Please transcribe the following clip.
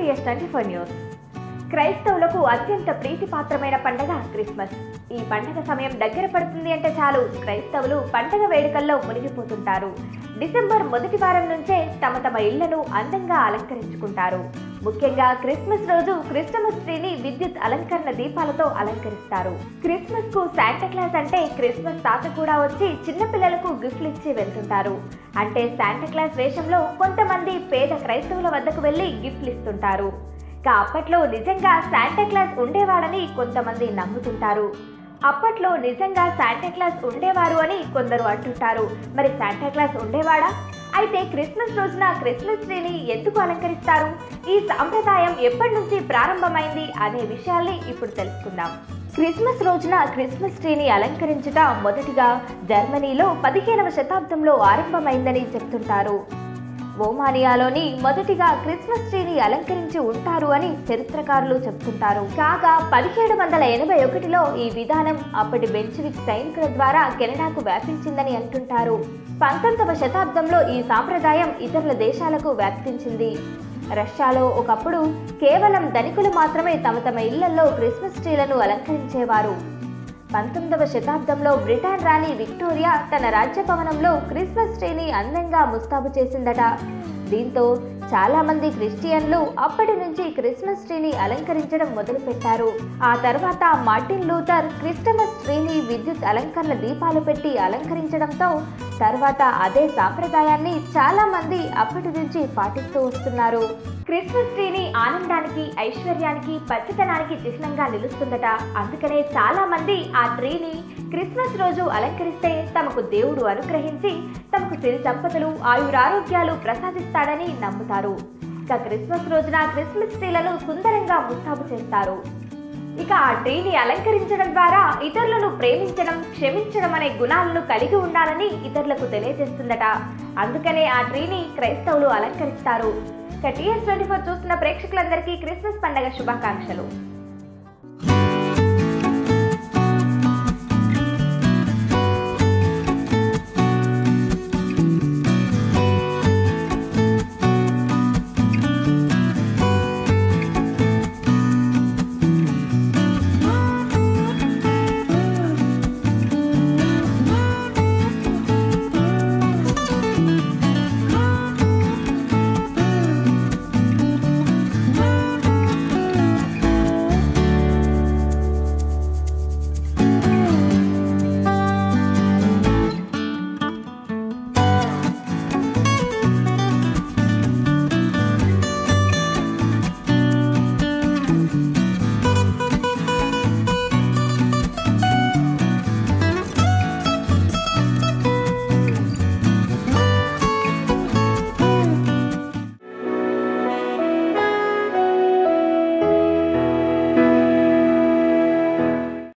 TS twenty four news క్రైస్తవులకు అత్యంత ప్రీతిపాత్రమైన పండగ క్రిస్మస్ ఈ పండగ సమయం దగ్గర పడుతుంది అంటే చాలు క్రైస్తవులు పండగ వేడుకల్లో మునిగిపోతుంటారు డిసెంబర్ మొదటి వారం నుంచే తమ తమ ఇళ్లను అందంగా అలంకరించుకుంటారు ముఖ్యంగా క్రిస్మస్ రోజు క్రిస్టమస్ ట్రీని విద్యుత్ అలంకరణ దీపాలతో అలంకరిస్తారు క్రిస్మస్ కు శాంటాక్లాస్ అంటే క్రిస్మస్ తాత కూడా వచ్చి చిన్నపిల్లలకు గిఫ్ట్లు ఇచ్చి వెళ్తుంటారు అంటే శాంటాక్లాస్ వేషంలో కొంతమంది పేద క్రైస్తవుల వద్దకు వెళ్లి గిఫ్ట్లు ఇస్తుంటారు ఇక అప్పట్లో నిజంగా శాంటాక్లాస్ ఉండేవాడని కొంతమంది నమ్ముతుంటారు అప్పట్లో నిజంగా శాంటాక్లాస్ ఉండేవారు అని కొందరు అంటుంటారు మరి శాంటాక్లాస్ ఉండేవాడా అయితే క్రిస్మస్ రోజున క్రిస్మస్ ట్రీని ఎందుకు అలంకరిస్తారు ఈ సాంప్రదాయం ఎప్పటి నుంచి ప్రారంభమైంది అనే విషయాల్ని ఇప్పుడు తెలుసుకుందాం క్రిస్మస్ రోజున క్రిస్మస్ ట్రీని అలంకరించుట మొదటిగా జర్మనీలో పదిహేనవ శతాబ్దంలో ఆరంభమైందని చెప్తుంటారు ఓమానియాలోని మొదటిగా క్రిస్మస్ ట్రీని అలంకరించి ఉంటారు అని చరిత్రకారులు చెప్తుంటారు కాగా పదిహేడు వందల ఎనభై ఒకటిలో ఈ విధానం అప్పటి బెంచ్విక్ సైనికుల ద్వారా కెనడాకు వ్యాపించిందని అంటుంటారు పంతొమ్మిదవ శతాబ్దంలో ఈ సాంప్రదాయం ఇతరుల దేశాలకు వ్యాప్తించింది రష్యాలో ఒకప్పుడు కేవలం ధనికులు మాత్రమే తమ తమ ఇళ్లలో క్రిస్మస్ ట్రీలను అలంకరించేవారు పంతొమ్మిదవ శతాబ్దంలో బ్రిటన్ రాణి విక్టోరియా తన రాజ్యభవనంలో క్రిస్మస్ ట్రీని అందంగా ముస్తాబు చేసిందట దీంతో చాలా మంది క్రిస్టియన్లు అప్పటి నుంచి క్రిస్మస్ ట్రీని అలంకరించడం మొదలుపెట్టారు ఆ తర్వాత మార్టిన్ లూథర్ క్రిస్టమస్ ట్రీని విద్యుత్ అలంకరణ దీపాలు పెట్టి అలంకరించడంతో తర్వాత అదే సాంప్రదాయాన్ని చాలా మంది అప్పటి నుంచి పాటిస్తూ వస్తున్నారు క్రిస్మస్ ట్రీని ఆనందానికి ఐశ్వర్యానికి పచ్చదనానికి చిహ్నంగా నిలుస్తుందట అందుకనే చాలా మంది ఆ ట్రీని క్రిస్మస్ రోజు అలంకరిస్తే తమకు దేవుడు అనుగ్రహించి తమకు సిరి సంపదలు ఆయురారోగ్యాలు ప్రసాదిస్తాడని నమ్ముతారు ఇక క్రిస్మస్ రోజున క్రిస్మస్ ట్రీలను సుందరంగా ముస్తాబు చేస్తారు ఇక ఆ ట్రీని అలంకరించడం ద్వారా ఇతరులను ప్రేమించడం క్షమించడం అనే గుణాలను కలిగి ఉండాలని ఇతరులకు తెలియజేస్తుందట అందుకనే ఆ ట్రీని క్రైస్తవులు అలంకరిస్తారు ఇక టీఎస్ ట్వంటీ ఫోర్ చూస్తున్న ప్రేక్షకులందరికీ క్రిస్మస్ పండగ శుభాకాంక్షలు